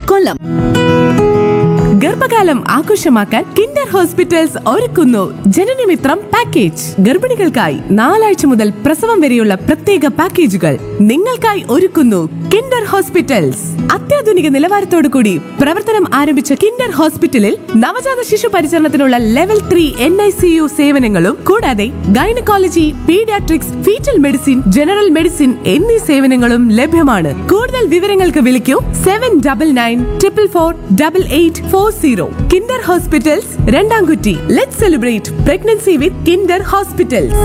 കൊല്ലം ഗർഭകാലം ആഘോഷമാക്കാൻ Kinder hospitals ഒരുക്കുന്നു ജനനമിത്രം പാക്കേജ് ഗർഭിണികൾക്കായി നാലാഴ്ച മുതൽ പ്രസവം വരെയുള്ള പ്രത്യേക പാക്കേജുകൾ നിങ്ങൾക്കായി ഒരുക്കുന്നു കിൻഡർ ഹോസ്പിറ്റൽസ് അത്യാധുനിക നിലവാരത്തോടു കൂടി പ്രവർത്തനം ആരംഭിച്ച കിൻഡർ ഹോസ്പിറ്റലിൽ നവജാത ശിശു പരിചരണത്തിനുള്ള level three N I C U സേവനങ്ങളും കൂടാതെ gynaecology paediatrics fetal medicine general medicine എന്നീ സേവനങ്ങളും ലഭ്യമാണ് കൂടുതൽ വിവരങ്ങൾക്ക് വിളിക്കൂ seven double nine triple four double eight four zero Kinder hospitals Randamkutty let celebrate pregnancy with Kinder hospitals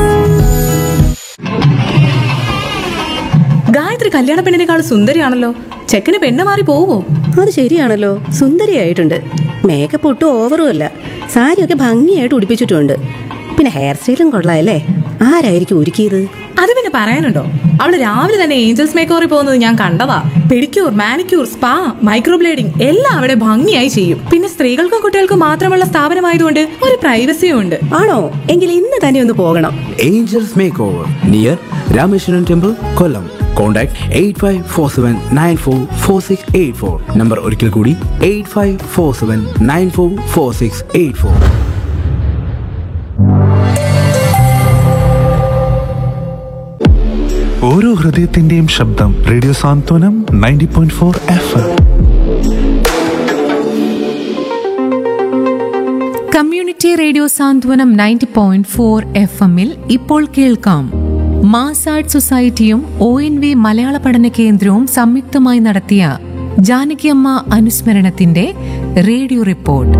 Gayathri കല്യാണ പെണ്ണിനേക്കാൾ സുന്ദരിയാണല്ലോ ചെക്കന് പെണ്ണ് മാറി പോവോ അത് ശരിയാണല്ലോ സുന്ദരിയായിട്ടുണ്ട് മേക്കപ്പ് ഒട്ടും ഓവറും അല്ല സാരിയൊക്കെ ഭംഗിയായിട്ട് ഉടുപ്പിച്ചിട്ടുണ്ട് പിന്നെ ഹെയർ സ്റ്റൈലും കൊള്ളാമല്ലേ ആരായിരിക്കും ഒരുക്കിയത് അത് പിന്നെ പറയാനുണ്ടോ അവള് രാവിലെ തന്നെ ഏഞ്ചൽസ് മേക്കോറിൽ പോകുന്നത് ഞാൻ കണ്ടതാ പെഡിക്യൂർ മാനിക്യൂർ സ്പാ മൈക്രോബ്ലേഡിംഗ് എല്ലാം അവിടെ ഭംഗിയായി ചെയ്യും പിന്നെ സ്ത്രീകൾക്കും കുട്ടികൾക്കും മാത്രമുള്ള സ്ഥാപനമായതുകൊണ്ട് ഒരു പ്രൈവസിയും ഉണ്ട് ആണോ എങ്കിൽ ഇന്ന് തന്നെ ഒന്ന് പോകണം Angels Makeover near Rameshwaran Temple, Kollam. Contact 8547944684. Number ഒരിക്കൽ കൂടി 8547944684. ഓരോ ഹൃദയത്തിന്റെയും ശബ്ദം radio Santhwanam ninety point four F M community radio Santhwanam ninety point four F എമ്മിൽ ഇപ്പോൾ കേൾക്കാം മാസാഡ് സൊസൈറ്റിയും ഒ എൻ വി മലയാള പഠന കേന്ദ്രവും സംയുക്തമായി നടത്തിയ ജാനകിയമ്മ അനുസ്മരണത്തിന്റെ റേഡിയോ റിപ്പോർട്ട്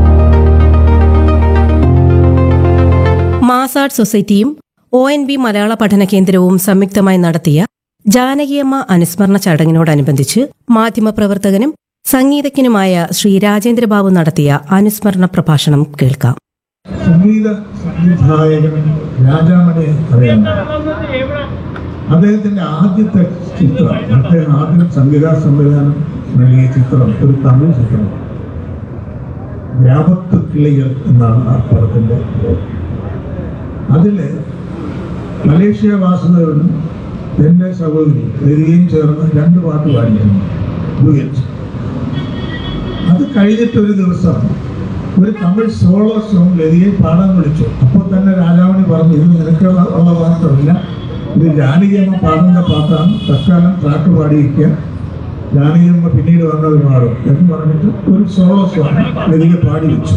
മാസാഡ് സൊസൈറ്റിയും ഒ എൻ ബി മലയാള പഠന കേന്ദ്രവും സംയുക്തമായി നടത്തിയ ജാനകിയമ്മ അനുസ്മരണ ചടങ്ങിനോടനുബന്ധിച്ച് മാധ്യമപ്രവർത്തകനും സംഗീതജ്ഞനുമായ ശ്രീ രാജേന്ദ്രബാബു നടത്തിയ അനുസ്മരണ പ്രഭാഷണം കേൾക്കാം സംഗീത സംവിധായകൻ രാജാമനെ അറിയാം അദ്ദേഹത്തിന്റെ ആദ്യത്തെ ചിത്രം അദ്ദേഹം ആദ്യം സംഗീത സംവിധാനം നൽകിയ ചിത്രം ഒരു തമിഴ് ചിത്രം വ്യാപത്ത് കിളികൾ എന്നാണ് ആ പടത്തിന്റെ പേര്. അതില് മലേഷ്യ വാസുദേവനും എന്റെ സഹോദരി വരികയും ചേർന്ന് രണ്ട് പാട്ട് പാടിയിരുന്നു ഡുയറ്റ്. അത് കഴിഞ്ഞിട്ടൊരു ദിവസം ഒരു തമിഴ് സോളോ സോങ് ലതിയെ പാടാൻ വിളിച്ചു അപ്പോൾ തന്നെ രാജാവണി പറഞ്ഞു ഇത് നിനക്കുള്ള ഉള്ള മാത്രമല്ല ഇത് ജാനകിയമ്മ പാടുന്ന പാട്ടാണ് തൽക്കാലം ട്രാക്ക് പാടിയിരിക്കുക ജാനകിയമ്മ പിന്നീട് വന്നത് പാടും എന്ന് പറഞ്ഞിട്ട് ഒരു സോളോ സോങ് ലതിയെ പാടി വെച്ചു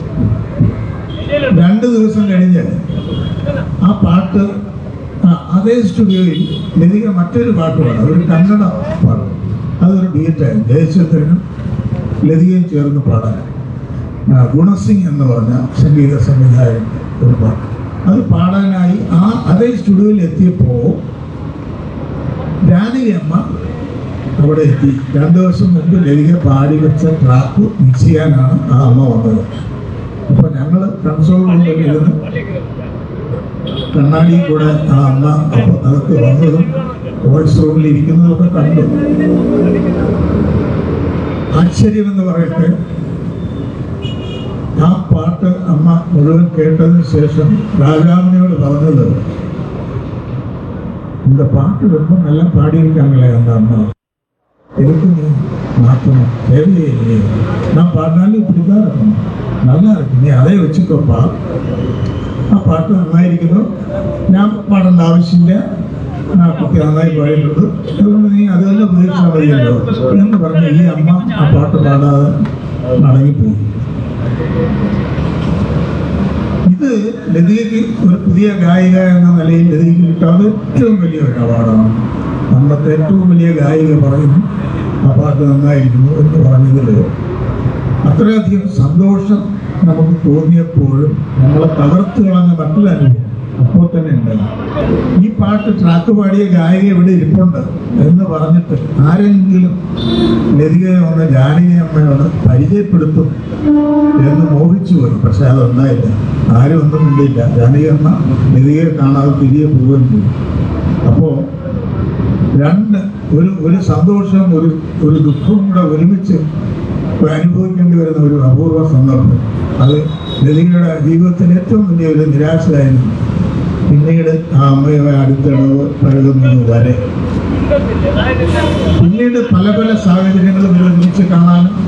രണ്ട് ദിവസം കഴിഞ്ഞ് ആ പാട്ട് ആ അതേ സ്റ്റുഡിയോയിൽ ലതിക മറ്റൊരു പാട്ട് പാടും ഒരു കന്നഡ പാടും അതൊരു ഡീറ്റായിരുന്നു ദേശത്തിനും ലതികയും ചേർന്ന് പാടാൻ ആ, ഗുണസിംഗ് എന്ന് പറഞ്ഞ സംഗീത സംവിധായകൻ ഒരു പാട്ട് അത് പാടാനായി ആ അതേ സ്റ്റുഡിയോയിൽ എത്തിയപ്പോൾ ജാനകി അമ്മ അവിടെ എത്തി രണ്ടു ദിവസം മുമ്പ് ലതിക പാടി വെച്ച ട്രാക്ക് മിക്സ് ചെയ്യാനാണ് ആ അമ്മ വന്നത് അപ്പൊ ഞങ്ങള് കൺസോൾ റൂമിൽ ഇരുന്ന് കണ്ണാടി കൂടെ ആ അമ്മ അപ്പൊ അതൊക്കെ വന്നതും വോയിസ് റൂമിൽ ഇരിക്കുന്നതും ഒക്കെ കണ്ടു ആശ്ചര്യം എന്ന് പറയട്ടെ ആ പാട്ട് അമ്മ മുഴുവൻ കേട്ടതിന് ശേഷം രാജാവിനോട് പറഞ്ഞത് இந்த பாட்டு ரொம்ப நல்லா பாடியிருக்காங்களே அந்த அம்மா எதுக்கு நீ மாற்றணும் தேவையே இல்லையே நான் பாடினாலும் இப்படி தான் இருக்கணும் நல்லா இருக்கு நீ അതേ വെച്ചിട്ടോപ്പാ ആ പാട്ട് നന്നായിരിക്കുന്നു ഞാൻ പാടേണ്ട ആവശ്യമില്ല ആ കുട്ടി നന്നായി പാടിയിട്ടുണ്ട് അതുകൊണ്ട് നീ അത് തന്നെ ഉപയോഗിച്ചാൽ മതിയല്ലോ എന്ന് പറഞ്ഞ് ഈ അമ്മ ആ പാട്ട് പാടാതെ മടങ്ങിപ്പോയി ഇത് ലതികയ്ക്ക് ഒരു പുതിയ ഗായിക എന്ന നിലയിൽ ലതികയ്ക്ക് കിട്ടാതെ ഏറ്റവും വലിയ ഒരു അവാർഡാണ് അന്നത്തെ ഏറ്റവും വലിയ ഗായിക പറയുന്നു ആ പാട്ട് നന്നായിരിക്കുന്നു എന്ന് പറഞ്ഞതിൽ അത്രയധികം സന്തോഷം നമുക്ക് തോന്നിയപ്പോഴും നമ്മളെ തകർത്ത് കളഞ്ഞ മറ്റൊരു അനുഭവം അപ്പോൾ തന്നെ ഉണ്ടായി ഈ പാട്ട് ട്രാക്ക് പാടിയ ഗായിക ഇവിടെ ഇരിപ്പുണ്ട് എന്ന് പറഞ്ഞിട്ട് ആരെങ്കിലും ലതികയെ വന്ന ജാനകി അമ്മയോട് പരിചയപ്പെടുത്തും എന്ന് മോഹിച്ചു പോയി പക്ഷെ അതുണ്ടായില്ല ആരും ഒന്നും മിണ്ടിയില്ല ജാനകി അമ്മ ലതികയെ കാണാതെ തിരികെ പോവുകയും ചെയ്തു അപ്പോൾ രണ്ട് ഒരു ഒരു സന്തോഷവും ഒരു ഒരു ദുഃഖവും കൂടെ ഒരുമിച്ച് അനുഭവിക്കേണ്ടി വരുന്ന ഒരു അപൂർവ സന്ദർഭം അത് ലതികയുടെ ജീവിതത്തിൽ ഏറ്റവും വലിയ ഒരു നിരാശയായിരുന്നു പിന്നീട് ആ അമ്മയുമായി അടുത്തിടവ് പഴകുന്നത് വരെ പിന്നീട് പല പല സാഹചര്യങ്ങളും ഒരുമിച്ച് കാണാനും